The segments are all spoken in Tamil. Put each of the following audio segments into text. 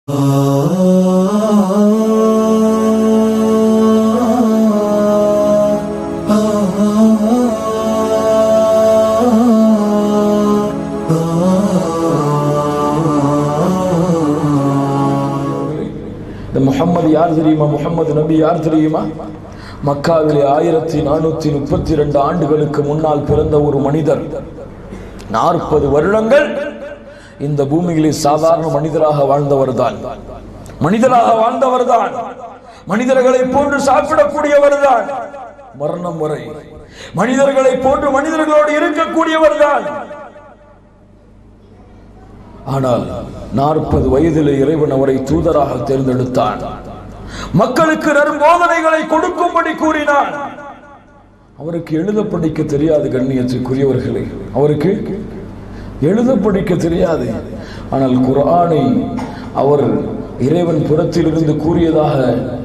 இந்த முகம்மது யார் தெரியுமா முகம்மது நபி யார் தெரியுமா மக்காவிலே ஆயிரத்தி நானூத்தி முப்பத்தி ரெண்டு ஆண்டுகளுக்கு முன்னால் பிறந்த ஒரு மனிதர் நாற்பது வருடங்கள் இந்த பூமியிலே சாதாரண மனிதராக வாழ்ந்தவர் தான் மனிதராக வாழ்ந்தவர் தான் மனிதர்களை போன்று சாப்பிடக்கூடியவர் தான் மரணம் வரை மனிதர்களை போன்று மனிதர்களோடு இருக்கக்கூடியவர் தான் ஆனால் நாற்பது வயதிலே இறைவன் அவரை தூதராக தேர்ந்தெடுத்தான் மக்களுக்கு நற்போதனைகளை கொடுக்கும்படி கூறினான் அவருக்கு எழுத படிக்க தெரியாது கண்ணியத்துக்குரியவர்களே அவருக்கு எழுத படிக்க தெரியாது ஆனால் குர்ஆனை அவர் இறைவன் புறத்திலிருந்து கூறியதாக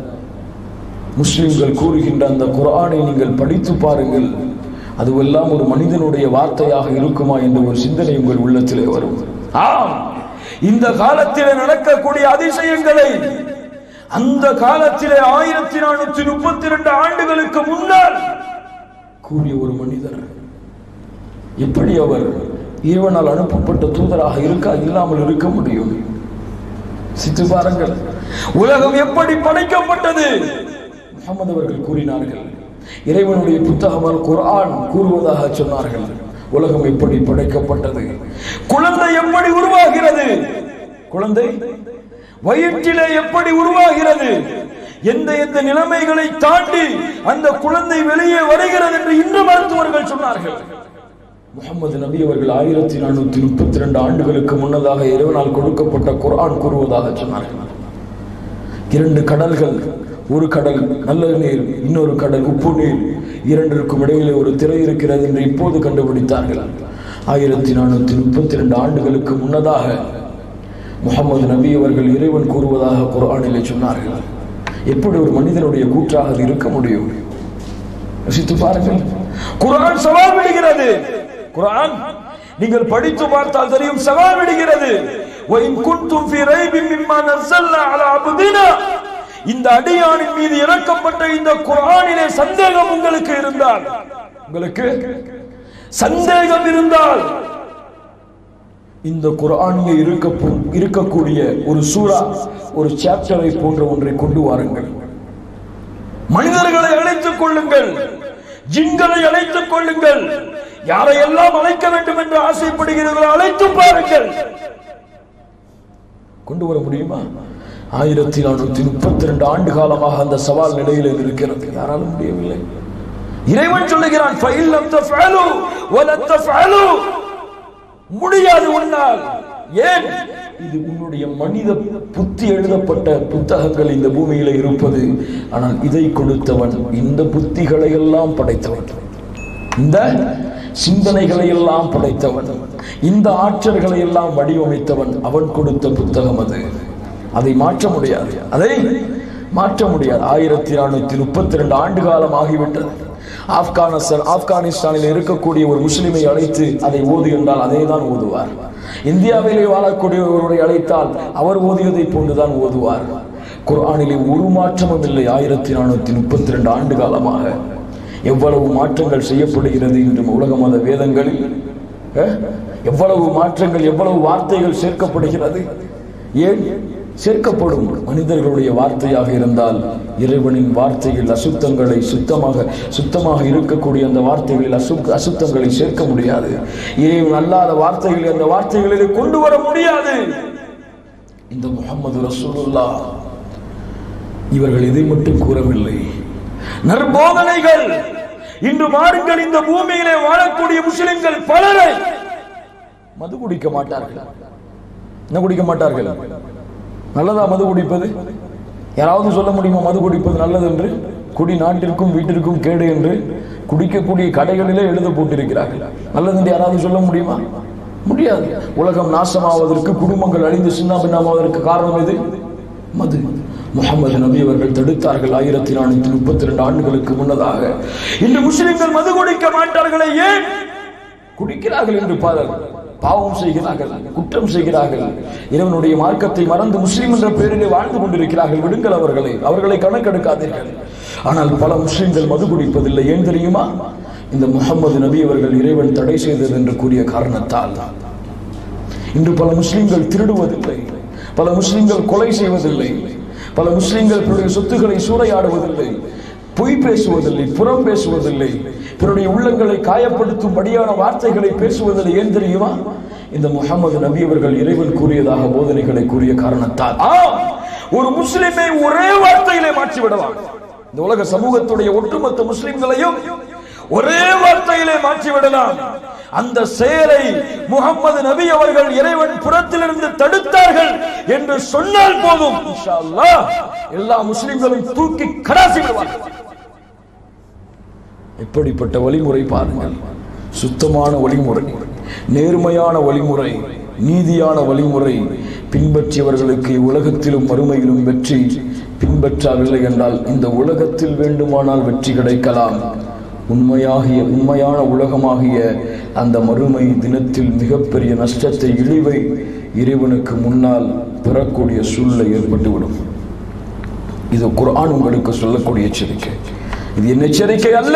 முஸ்லிம்கள் கூறுகின்ற அந்த குர்ஆனை நீங்கள் படித்து பாருங்கள் அதுவெல்லாம் ஒரு மனிதனுடைய வார்த்தையாக இருக்குமா என்ற ஒரு சிந்தனை உங்கள் உள்ளத்திலே வரும் ஆம் இந்த காலத்திலே நடக்கக்கூடிய அதிசயங்களை அந்த காலத்திலே ஆயிரத்தி நானூத்தி முப்பத்தி ரெண்டு ஆண்டுகளுக்கு முன்னால் கூறிய ஒரு மனிதர் எப்படி அவர் இறைவனால் அனுப்பப்பட்ட தூதராக இருக்க இல்லாமல் இருக்க முடியும் சித்து பாருங்கள் உலகம் எப்படி படைக்கப்பட்டது முகமது அவர்கள் கூறினார்கள் இறைவனுடைய புத்தகம் குர்ஆன் கூறுவதாக சொன்னார்கள் உலகம் எப்படி படைக்கப்பட்டது குழந்தை எப்படி உருவாகிறது குழந்தை வயிற்றிலே எப்படி உருவாகிறது எந்த எந்த நிலைமைகளை தாண்டி அந்த குழந்தை வெளியே வருகிறது என்று இன்று மருத்துவர்கள் சொன்னார்கள் முகமது நபி அவர்கள் ஆயிரத்தி நானூத்தி முப்பத்தி ரெண்டு ஆண்டுகளுக்கு முன்னதாக இறைவனால் கொடுக்கப்பட்ட குர்ஆன் கூறுவதாக சொன்னார்கள் இரண்டு கடல்கள் ஒரு கடல் நல்ல நீர் இன்னொரு கடல் உப்பு நீர் இரண்டிற்கும் இடையிலே ஒரு திரை இருக்கிறது என்று இப்போது கண்டுபிடித்தார்கள் ஆயிரத்தி நானூத்தி முப்பத்தி ரெண்டு ஆண்டுகளுக்கு முன்னதாக முகமது நபி அவர்கள் இறைவன் கூறுவதாக குர்ஆனிலே சொன்னார்கள் எப்படி ஒரு மனிதனுடைய கூற்றாக அது இருக்க முடியும் ரசித்து பாருங்கள் குர்ஆன் சவால் விடுகிறது குர்ஆன் நீங்கள் படித்து பார்த்தால் தெரியும் சவால் விடுகிறது وَإِن كُنتُمْ فِي رَيْبٍ مِّمَّا نَزَّلْنَا عَلَى عَبْدِنَا இந்த அடியானின் மீது இறக்கப்பட்ட இந்த குர்ஆனிலே சந்தேகம் உங்களுக்கு இருந்தால் உங்களுக்கு சந்தேகம் இருந்தால் இந்த குர்ஆனிலே இருக்க இருக்கக்கூடிய ஒரு சூரா ஒரு சாப்டரை போன்ற ஒன்றை கொண்டு வாருங்கள் மனிதர்களை அழைத்துக் கொள்ளுங்கள் ஜின்களை அழைத்துக் கொள்ளுங்கள் யாரையெல்லாம் அழைக்க வேண்டும் என்று ஆசைப்படுகிறீர்களோ அழைத்து பாருங்கள் கொண்டு வர முடியுமா ஆயிரத்தி நானூத்தி முப்பத்தி ரெண்டு ஆண்டு காலமாக அந்த சவால் நிலையில் இருக்கிறது யாராலும் முடியவில்லை இறைவன் சொல்லுகிறான் "ஃபஇல்லம் தஃஅலு வலன் தஃஅலு." முடியாது உன்னால் ஏன் இது உன்னுடைய மனித புத்தி எழுதப்பட்ட புத்தகங்கள் இந்த பூமியில இருப்பது ஆனால் இதை கொடுத்தவன் இந்த புத்திகளை எல்லாம் படைத்தவன் இந்த சிந்தனைகளை எல்லாம் படைத்தவன் இந்த ஆற்றல்களை எல்லாம் வடிவமைத்தவன் அவன் கொடுத்த புத்தகம் அது அதை மாற்ற முடியாது அதை மாற்ற முடியாது ஆயிரத்தி நானூத்தி முப்பத்தி ரெண்டு ஆண்டு காலம் ஆகிவிட்டது ஆப்கானிஸ்தான் ஆப்கானிஸ்தானில் இருக்கக்கூடிய ஒரு முஸ்லிமை அழைத்து அதை ஓது என்றால் அதே தான் ஓதுவார் இந்தியாவிலே வாழக்கூடிய ஒருவரை அழைத்தால் அவர் ஓதியதை போன்றுதான் ஓதுவார் குர்ஆனிலே ஒரு மாற்றமும் இல்லை ஆயிரத்தி நானூத்தி முப்பத்தி ரெண்டு ஆண்டு காலமாக எவ்வளவு மாற்றங்கள் செய்யப்படுகிறது இன்று உலக மத வேதங்களில் அஹ்? எவ்வளவு மாற்றங்கள் எவ்வளவு வார்த்தைகள் சேர்க்கப்படுகிறது ஏன் சேர்க்கப்படும் மனிதர்களுடைய வார்த்தையாக இருந்தால் இறைவனின் வார்த்தையில் அசுத்தங்களை சுத்தமாக சுத்தமாக இருக்கக்கூடிய அந்த வார்த்தைகளில் அசு அசுத்தங்களை சேர்க்க முடியாது இறைவன் அல்லாத வார்த்தைகளை அந்த வார்த்தைகளிலே கொண்டு வர முடியாது இந்த முகமது ரசூலுல்லா இவர்கள் இதை மட்டும் கூறவில்லை நற்போதனைகள் இன்று மாறுங்கள் இந்த பூமியிலே வாழக்கூடிய முஸ்லிம்கள் பலரை மது குடிக்க மாட்டார்கள் என்ன குடிக்க மாட்டார்கள் நல்லதா மது குடிப்பது யாராவது சொல்ல முடியுமா மது குடிப்பது நல்லது என்று குடி நாட்டிற்கும் வீட்டிற்கும் கேடு என்று குடிக்கக்கூடிய கடைகளிலே எழுத போட்டிருக்கிறார்கள் நல்லது என்று யாராவது சொல்ல முடியுமா முடியாது உலகம் நாசமாவதற்கு குடும்பங்கள் அழிந்து சின்னாபின்னமாவதற்கு காரணம் எது மது முகமது நபி அவர்கள் தடுத்தார்கள் ஆயிரத்தி நானூத்தி முப்பத்தி ரெண்டு ஆண்டுகளுக்கு முன்னதாக இன்று முஸ்லிம்கள் மது குடிக்க மாட்டார்களே ஏன் குடிக்கிறார்கள் என்று பாருங்கள் பாவம் செய்கிறார்கள் குற்றம் செய்கிறார்கள் இறைவனுடைய மார்க்கத்தை மறந்து முஸ்லிம் என்ற பெயரிலே வாழ்ந்து கொண்டிருக்கிறார்கள் விடுங்கள் அவர்களை அவர்களை கணக்கெடுக்காதீர்கள் ஆனால் பல முஸ்லிம்கள் மது குடிப்பதில்லை ஏன் தெரியுமா இந்த முகமது நபி அவர்கள் இறைவன் தடை செய்தது என்று கூறிய காரணத்தால் இன்று பல முஸ்லிம்கள் திருடுவதில்லை பல முஸ்லிம்கள் கொலை செய்வதில்லை பல முஸ்லிம்கள் பிறருடைய சொத்துக்களை சூறையாடுவதில்லை பொய் பேசுவதில்லை புறம் பேசுவதில்லை பிறருடைய உள்ளங்களை காயப்படுத்தும்படியான வார்த்தைகளை பேசுவதில்லை ஏன் தெரியுமா இந்த முகமது நபி அவர்கள் இறைவன் கூறியதாக போதனைகளை கூறிய காரணத்தால் ஆம் ஒரு முஸ்லிமை ஒரே வார்த்தையிலே மாற்றி விடலாம் இந்த உலக சமூகத்துடைய ஒட்டுமொத்த முஸ்லிம்களையும் ஒரே வார்த்தையிலே மாற்றி விடலாம் அந்த செயலை முகமது நபி அவர்கள் இறைவன் புறத்திலிருந்து தடுத்தார்கள் என்று சொன்னால் போதும் இன்ஷா அல்லாஹ் எல்லா முஸ்லிம்களும் தூக்கி கடாசி விடுவார்கள் எப்படிப்பட்ட வழிமுறை பாருங்கள் சுத்தமான வழிமுறை நேர்மையான வழிமுறை நீதியான வழிமுறை பின்பற்றியவர்களுக்கு உலகத்திலும் மறுமையிலும் வெற்றி பின்பற்றவில்லை என்றால் இந்த உலகத்தில் வேண்டுமானால் வெற்றி கிடைக்கலாம் உண்மையாகிய உண்மையான உலகமாகிய அந்த மறுமை தினத்தில் மிகப்பெரிய நஷ்டத்தை இழிவை இறைவனுக்கு முன்னால் பெறக்கூடிய சூழ்நிலை ஏற்பட்டுவிடும் இது குர்ஆன் உங்களுக்கு சொல்லக்கூடிய எச்சரிக்கை இது என் எச்சரிக்கை அல்ல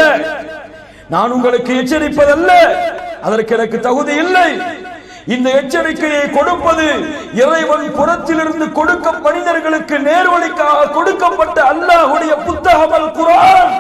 நான் உங்களுக்கு எச்சரிப்பதல்ல அதற்கு எனக்கு தகுதி இல்லை இந்த எச்சரிக்கையை கொடுப்பது இறைவன் புறத்திலிருந்து கொடுக்க மனிதர்களுக்கு நேர்வழிக்காக கொடுக்கப்பட்ட அல்லாஹ்வுடைய புத்தகம் அல் குர்ஆன்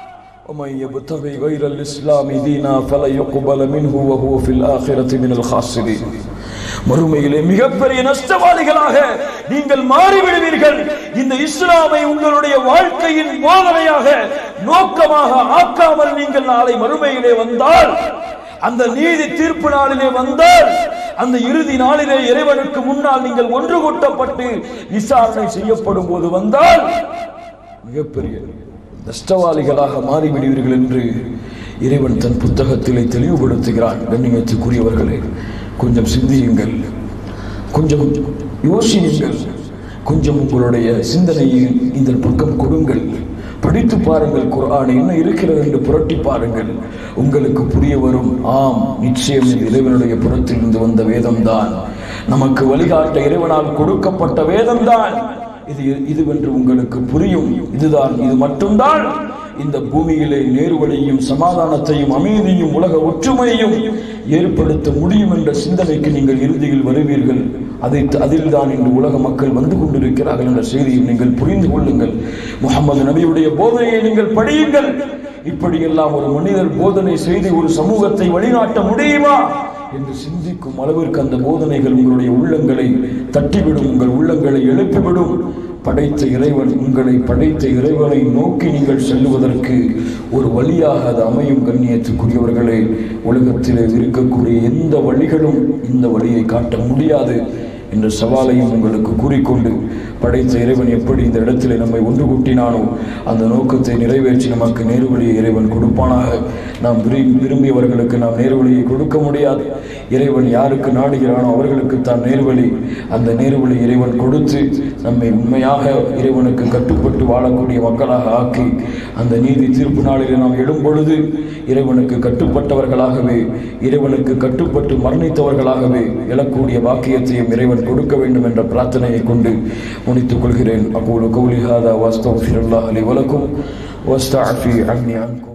ومن يبتغي غير الإسلام دينا فلا يقبل منه وهو في الآخرة من الخاسرين மறுமையிலே மிகப்பெரிய நஷ்டவாளிகளாக நீங்கள் மாறிவிடுவீர்கள் இந்த இஸ்லாமை உங்களுடைய வாழ்க்கையின் போதனையாக நோக்கமாக ஆக்காமல் நீங்கள் நாளை மறுமையிலே வந்தால் அந்த நீதி தீர்ப்பு நாளிலே வந்தால் அந்த இறுதி நாளிலே இறைவனுக்கு முன்னால் நீங்கள் ஒன்று கூட்டப்பட்டு விசாரணை செய்யப்படும் போது வந்தால் மிகப்பெரிய நஷ்டவாளிகளாக மாறிவிடுவீர்கள் என்று இறைவன் தன் புத்தகத்திலே தெளிவுபடுத்துகிறான் கண்ணியத்துக்குரியவர்களே கொஞ்சம் சிந்தியுங்கள் கொஞ்சம் யோசியுங்கள் கொஞ்சம் உங்களுடைய சிந்தனையை இந்த பக்கம் கொடுங்கள் படித்து பாருங்கள் குர்ஆன் என்ன இருக்கிறது என்று புரட்டி பாருங்கள் உங்களுக்கு புரிய வரும் ஆம் நிச்சயம் இது இறைவனுடைய புறத்திலிருந்து வந்த வேதம்தான் நமக்கு வழிகாட்ட இறைவனால் கொடுக்கப்பட்ட வேதம்தான் இது இதுவென்று உங்களுக்கு புரியும் இதுதான் இது மட்டும்தான் இந்த பூமியிலே நேர்வழியும் சமாதானத்தையும் அமைதியும் உலக ஒற்றுமையையும் ஏற்படுத்த முடியும் என்ற சிந்தனைக்கு நீங்கள் இறுதியில் வருவீர்கள் அதை அதில் தான் இன்று உலக மக்கள் வந்து கொண்டிருக்கிறார்கள் என்ற செய்தியை நீங்கள் புரிந்து கொள்ளுங்கள் முகமது நபியுடைய போதனையை நீங்கள் படியுங்கள் இப்படியெல்லாம் ஒரு மனிதர் போதனை செய்து ஒரு சமூகத்தை வழிநாட்ட முடியுமா என்று சிந்திக்கும் அளவிற்கு அந்த போதனைகள் உங்களுடைய உள்ளங்களை தட்டிவிடும் உங்கள் உள்ளங்களை எழுப்பிவிடும் படைத்த இறைவன் உங்களை படைத்த இறைவனை நோக்கி நீங்கள் செல்லுவதற்கு ஒரு வழியாக அது அமையும் கண்ணியத்துக்குரியவர்களே உலகத்திலே இருக்கக்கூடிய எந்த வழிகளும் இந்த வழியை காட்ட முடியாது என்ற சவாலையும் உங்களுக்கு கூறிக்கொண்டு படைத்த இறைவன் எப்படி இந்த இடத்திலே நம்மை ஒன்று கூட்டினானோ அந்த நோக்கத்தை நிறைவேற்றி நமக்கு நேர்வழியை இறைவன் கொடுப்பானாக நாம் விரும்பி விரும்பியவர்களுக்கு நாம் நேர்வழியை கொடுக்க முடியாது இறைவன் யாருக்கு நாடுகிறானோ அவர்களுக்கு தான் நேர்வழி அந்த நேர்வழி இறைவன் கொடுத்து நம்மை உண்மையாக இறைவனுக்கு கட்டுப்பட்டு வாழக்கூடிய மக்களாக ஆக்கி அந்த நீதி தீர்ப்பு நாளிலே நாம் எழும் பொழுது இறைவனுக்கு கட்டுப்பட்டவர்களாகவே இறைவனுக்கு கட்டுப்பட்டு மரணித்தவர்களாகவே எழக்கூடிய பாக்கியத்தையும் இறைவன் கொடுக்க வேண்டும் என்ற பிரார்த்தனையை கொண்டு முடித்துக் கொள்கிறேன் அகூலு கௌலி ஹாதா வாஸ்தவ் ஃபிருல்லாஹ் அலி வலக்கும் வாஸ்தாஃபி அன்னி அன்கும்